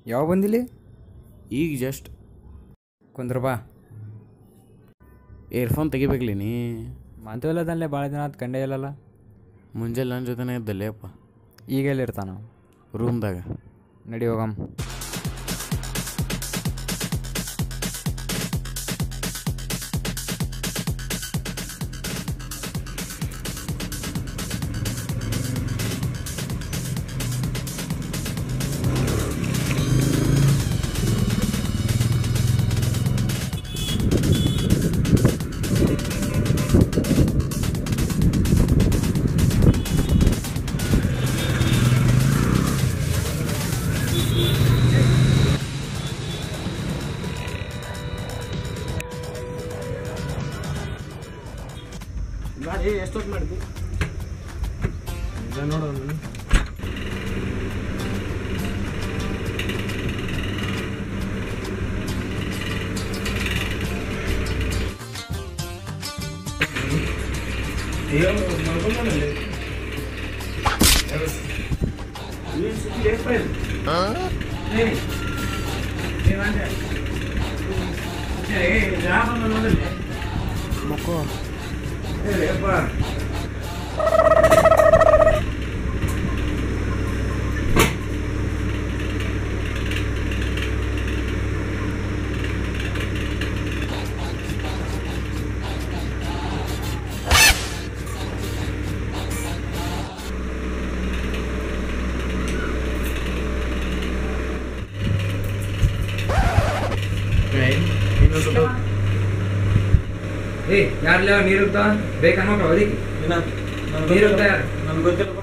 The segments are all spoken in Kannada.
ಯಾವಾಗ ಬಂದಿಲ್ಲಿ ಈಗ ಜಸ್ಟ್ ಕುಂದ್ರ ಬಾ ಇಯರ್ಫೋನ್ ತೆಗಿಬೇಕ್ಲಿ ನೀ ಮಂತವಿಲ್ಲದಲ್ಲೇ ಭಾಳ ದಿನ ಆತು ಕಂಡೇ ಇಲ್ಲಲ್ಲ ಮುಂಜಾನೆ ನನ್ನ ಜೊತೆನೇ ಇದ್ದಲ್ಲೇ ಅಪ್ಪ ಈಗ ಎಲ್ಲಿರ್ತಾನ ರೂಮ್ದಾಗ ನಡಿ ಹೋಗಮ್ ಎಷ್ಟೊತ್ತು ಮಾಡಿದ್ವಿ ನೋಡು ಮಕ್ಕೋ ಏ ಯಾರ್ಲ ನೀರು ಹೋಗ್ತಾ ಬೇಕನ್ನೋ ಅದಕ್ಕೆ ನೀರು ಹೋಗ್ತಾ ಯಾರು ನನ್ಗೆ ಗೊತ್ತಿಲ್ಲಪ್ಪ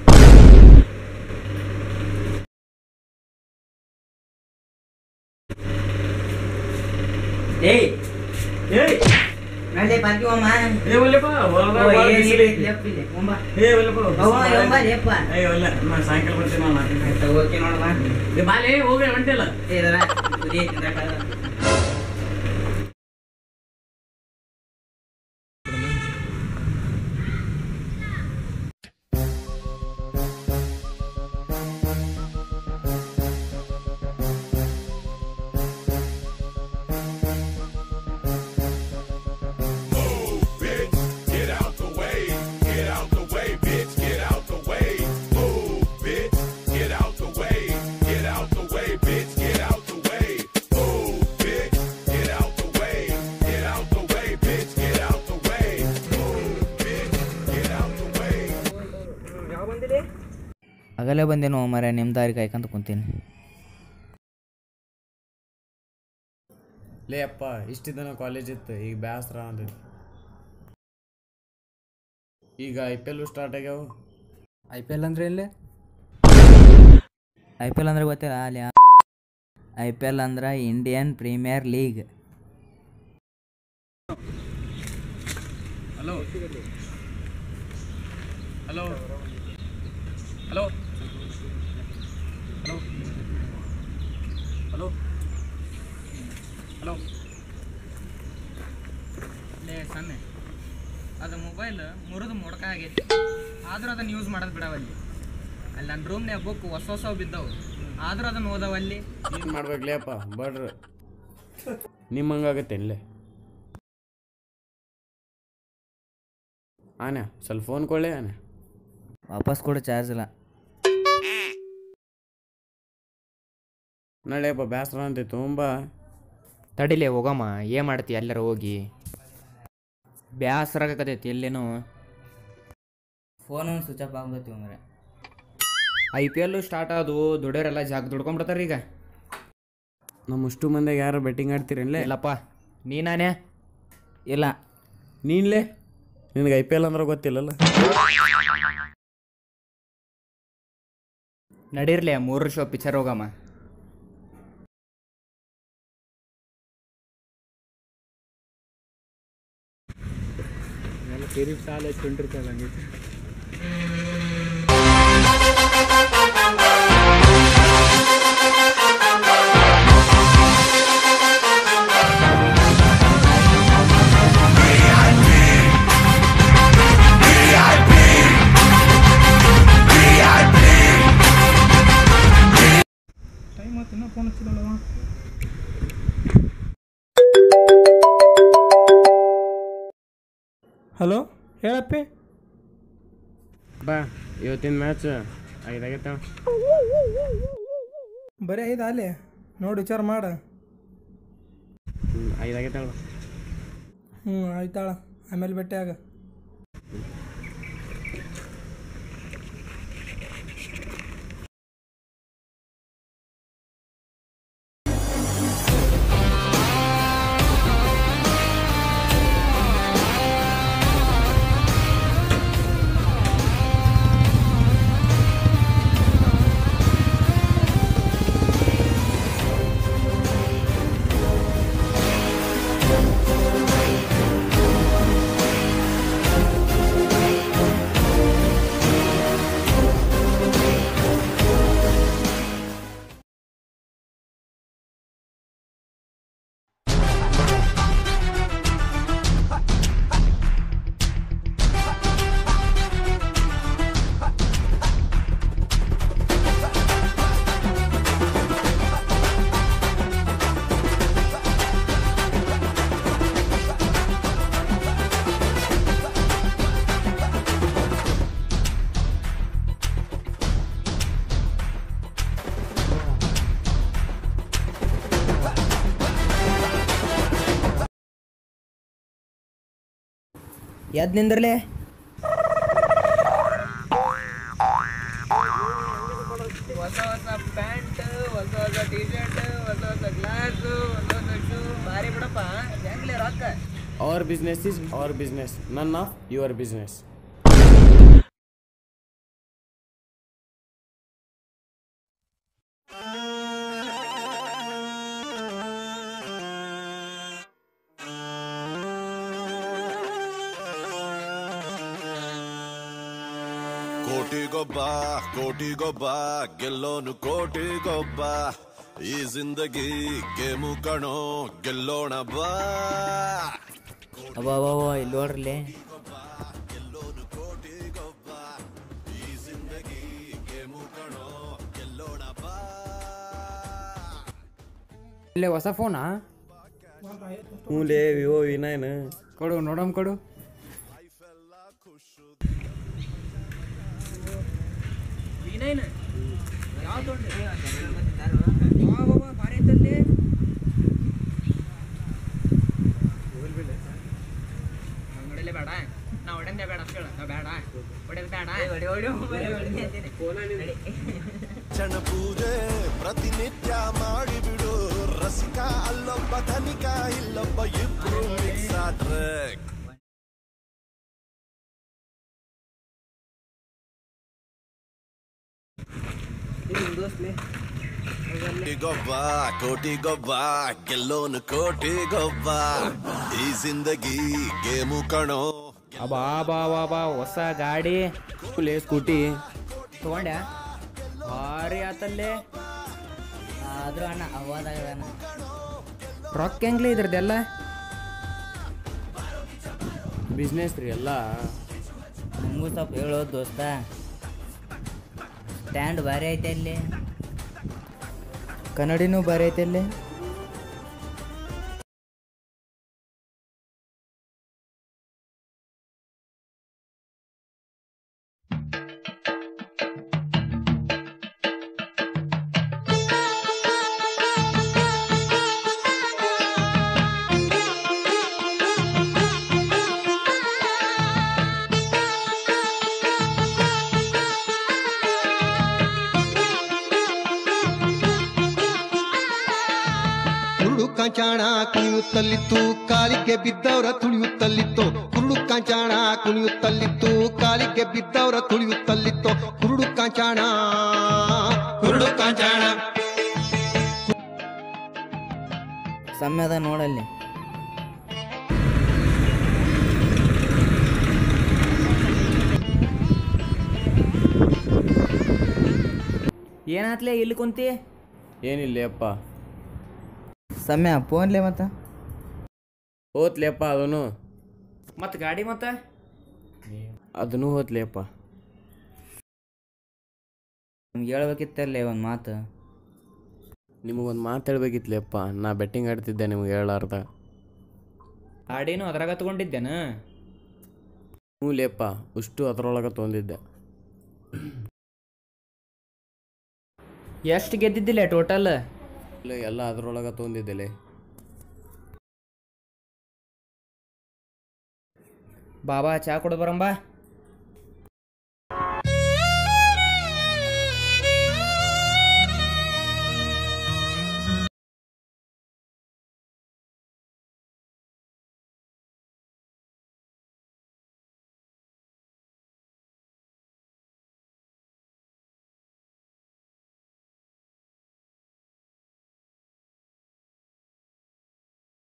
ಏಯ್ ಏಯ್ ನಡೆ ಬಾಕಿ ಹೋಮ ಏ ಒಲ್ಲೆಪ್ಪ ಹೊರದಾಗ ಓ ಭಾಳ ಏನ್ ಬಿಸಿಲು ಐತಿ. ಲೆಫ್ಟ್ ಇದೆ ಹೋಮ ಏ ಒಲ್ಲೆಪ್ಪ ಅವ ಯೊಂಬ ಲೆಪ್ಪ ಏ ಒಲ್ಲೆ ನಾ ಸಾಯಂಕಾಲ ಬರ್ತೀನಿ ನಾನು ನಾಲ್ಕು ಗಂಟೆಗೆ. ಓಕೆ ನೋಡಮ್ಮ ಏ ಬಾಲೆ ಹೋಗಿ ಹೊಂಟಿಲ್ಲ ಏ ಇದರ ಬುದ್ಧಿ ಐತಿ ಇದ್ರಾಗ. Get out the way, get out the way, bitch, get out the way. Move, bitch, get out the way, get out the way, bitch, get out the way. Move, bitch, get out the way, get out the way, bitch, get out the way. Move, bitch, get out the way. ಆಗಲೇ ಬಂದೇನು ಮರ ನಿಮ್ಮ ದಾರಿ ಕಾಯ್ಕೊಂತ ಕುಂತೀನಿ ಲೇ ಅಪ್ಪ ಇಷ್ಟು ದಿನ ಕಾಲೇಜ್ ಇತ್ತು ಈಗ ಬ್ಯಾಸ್ರ ಅಂತೈತಿ ಈಗ ಐ ಪಿ ಎಲ್ ಸ್ಟಾರ್ಟ್ ಆಗ್ಯಾವ ಐ ಪಿ ಎಲ್ ಅಂದ್ರೆ ಇಲ್ಲಿ ಐ ಪಿ ಎಲ್ ಅಂದ್ರೆ ಗೊತ್ತಿಲ್ಲ ಅಲ್ಲಿ ಐ ಪಿ ಎಲ್ ಅಂದ್ರೆ Indian Premier League hello hello hello hello hello hello ಲೇ ಸನ್ನೆ ಅದು ಮೊಬೈಲ್ ಮುರಿದು ಮೊಡ್ಕ ಆಗೈತಿ ಆದ್ರೂ ಅದನ್ನ ಯೂಸ್ ಮಾಡೋದು ಬಿಡವಲ್ಲಿ ಅಲ್ಲಿ ನನ್ನ ರೂಮ್ನ್ಯಾಗ ಬುಕ್ ಹೊಸ ಹೊಸವು ಬಿದ್ದವು ಆದ್ರೂ ಅದನ್ನ ಓದವಲ್ಲಿ ಏನು ಮಾಡ್ಬೇಕ್ಲೇ ಅಪ್ಪ ಬಡ್ರ ನಿಮ್ಮ ಹಂಗಾಗತ್ತೇನ್ಲೇ ಆನೆ ಸ್ವಲ್ಪ ಫೋನ್ ಕೊಳ್ಳೆ ಆನೆ ವಾಪಸ್ ಕೂಡ ಚಾರ್ಜ್ ಇಲ್ಲ ನಾಳೆಪ್ಪ ಬ್ಯಾಸ್ರ ಅಂತೈತಿ ತುಂಬ ತಡಿಲೆ ಹೋಗಮ್ಮ ಏನು ಮಾಡ್ತಿ ಎಲ್ಲರ ಹೋಗಿ ಬ್ಯಾಸರಾಗತೈತಿ ಎಲ್ಲೇನು ಫೋನ್ ಸ್ವಿಚ್ ಆಫ್ ಆಗ್ತೈತಿ ಮರೆ ಐ ಪಿ ಎಲ್ಲು ಸ್ಟಾರ್ಟ್ ಆದು ದುಡಿಯೋರೆಲ್ಲ ಜಾಗ ದುಡ್ಕೊಂಬಿಡ್ತಾರೆ ಈಗ ನಮ್ಮ ಅಷ್ಟು ಮಂದಿಗೆ ಯಾರು ಬೆಟ್ಟಿಂಗ್ ಆಡ್ತೀರೇನ್ಲೇ ಇಲ್ಲಪ್ಪ ನೀನಾನೇ ಇಲ್ಲ ನೀನ್ಲೇ ನಿನಗೆ ಐ ಪಿ ಎಲ್ ಅಂದ್ರೆ ಗೊತ್ತಿಲ್ಲಲ್ಲ ನಡೀರ್ಲೆ ಮೂರು ಶೋ ಪಿಕ್ಚರ್ ಹೋಗಮ್ಮ ಟೈಮ್ ಆಯ್ತು ಇನ್ನೂ ಫೋನ್ ಹಚ್ಚಿದಲ್ಲ ಹಲೋ ಹೇಳಪ್ಪಿ ಬಾ ಇವತ್ತಿನ ಮ್ಯಾಚ್ ಐದಾಗೈತೆ ಬರೀ ಐದು ಅಲ್ಲಿ ನೋಡಿ ವಿಚಾರ ಮಾಡ ಐದಾಗೈತೆ ಹ್ಞೂ ಆಯ್ತಾಳ ಆಮೇಲೆ ಭೇಟಿ ಆಗ ಎದ್ ನಿಂದ್ರಲೇ ಹೊಸ ಹೊಸ ಪ್ಯಾಂಟ್ ಹೊಸ ಹೊಸ ಟಿ ಶರ್ಟ್ ಹೊಸ ಹೊಸ ಗ್ಲಾಸು ಹೊಸ ಹೊಸ ಶೂ ಭಾರಿ ಬಿಡಪ್ಪ ಹೆಂಗ್ಲೆ ರೊಕ್ಕ our business is our business none of your business Kotigobba Kotigobba ಗೆಲ್ಲೋನು ಕೋಟಿಗೊಬ್ಬ ಈ ಜಿಂದಗಿ ಗೇಮು ಕಣೋ ಗೆಲ್ಲೋಣ ಬಾ ಅವ ಅವ ಅವ ಇಲ್ಲಿ ನೋಡ್ರಲೇ ಗೆಲ್ಲೋನು ಕೋಟಿಗೊಬ್ಬ ಈ ಜಿಂದಗಿ ಗೇಮು ಕಣೋ ಗೆಲ್ಲೋಣ ಬಾ ಇಲ್ಲೇ ಹೊಸ ಫೋನಾ ಹ್ಞೂ ಲೇ ವಿವೋ ವಿ ನೈನ್ ಕೊಡು ನೋಡಮ್ ಕೊಡು ವಿನಯ್ನ ಯಾವ ತೊಗೊಂಡೆ ಭಾರಿ ಐತಲ್ಲಿ ಹೊಡೆಯಲೇ ಬೇಡ ನಾ ಹೊಡೆದೇ ಬೇಡ ಅಂತ ಹೇಳ ನಾ ಬೇಡ ಹೊಡೆದ್ ಬೇಡ ಕ್ಷಣ ಪೂಜೆ ಪ್ರತಿನಿತ್ಯ ಮಾಡಿಬಿಡು ರಸಿಕ ಅಲ್ಲೊಬ್ಬ ಧನಿಕ ಇಲ್ಲೊಬ್ಬ ಇಬ್ರು ಮಿಕ್ಸ್ ಆದ್ರೆ ಕೋಟಿಗೊಬ್ಬ ಕೋಟಿಗೊಬ್ಬ ಗೆಲ್ಲೋನು ಕೋಟಿಗೊಬ್ಬ ಈ ಜಿಂದಗಿ ಗೇಮು ಕಣೋ ಅಬಾ ಬಾ ಬಾ ಬಾ ಹೊಸ ಗಾಡಿ ಲೇ ಸ್ಕೂಟಿ ತಗೊಂಡ್ಯಾ ಭಾರಿ ಆತಲ್ಲೇ ಆದ್ರೂ ಅಣ್ಣ ಅವಾದಾಗ ರೊಕ್ಕ ಹೆಂಗ್ಲೇ ಇದ್ರದ್ದೆಲ್ಲ ಬಿಸ್ನೆಸ್ ರೀ ಎಲ್ಲ ನಮಗೂ ಸ್ವಲ್ಪ ಹೇಳೋ ದೋಸ್ತ ಸ್ಟ್ಯಾಂಡ್ ಭಾರಿ ಐತೆ ಅಲ್ಲಿ ಕನ್ನಡಿನೂ ಭಾರಿ ಐತೆ ಅಲ್ಲಿ ಕುರುಡು ಕಾಂಚಾಣ ಕುಣಿಯುತ್ತಲಿತ್ತು ಕಾಲಿಗೆ ಬಿದ್ದವರ ತುಳಿಯುತ್ತಲಿತ್ತು ಕುರುಡು ಕಾಂಚಾಣ ಕುಣಿಯುತ್ತಲಿತ್ತು ಕಾಲಿಗೆ ಬಿದ್ದವರ ತುಳಿಯುತ್ತಲಿತ್ತು ಕುರುಡು ಕಾಂಚಾಣ ಕುರುಡು ಕಾಂಚಾಣ ಸಮಯದ ನೋಡಲ್ಲಿ ಏನಾತ್ಲೇ ಇಲ್ಲಿ ಕುಂತಿ ಏನಿಲ್ಲಪ್ಪ ಸಮಯ ಫೋನ್ಲೆ ಮತ್ತ ಹೋತ್ಲೇಪ್ಪ ಅದನ್ನು ಮತ್ತು ಗಾಡಿ ಮತ್ತೆ ಅದನ್ನು ಹೋತ್ಲೇಪ್ಪ ನಮ್ಗೆ ಹೇಳ್ಬೇಕಿತ್ತಲ್ಲೇ ಒಂದು ಮಾತು ನಿಮಗೊಂದು ಮಾತು ಹೇಳ್ಬೇಕಿತ್ಲೇಪ್ಪ ನಾ ಬೆಟ್ಟಿಂಗ್ ಆಡ್ತಿದ್ದೆ ನಿಮ್ಗೆ ಹೇಳಾರ್ದ ಆಡೇನು ಅದ್ರಾಗ ತಗೊಂಡಿದ್ದೇನ ಹ್ಞೂ ಲೇಪ್ಪ ಅಷ್ಟು ಅದರೊಳಗೆ ತೊಂದಿದ್ದೆ ಎಷ್ಟು ಗೆದ್ದಿದ್ದಿಲ್ಲ ಟೋಟಲ್ ಇಲ್ಲ ಎಲ್ಲ ಅದರೊಳಗೆ ತೊಂದಿದ್ದೆಲೆ ಬಾಬಾ ಚಾ ಕೊಡು ಬರಂಬಾ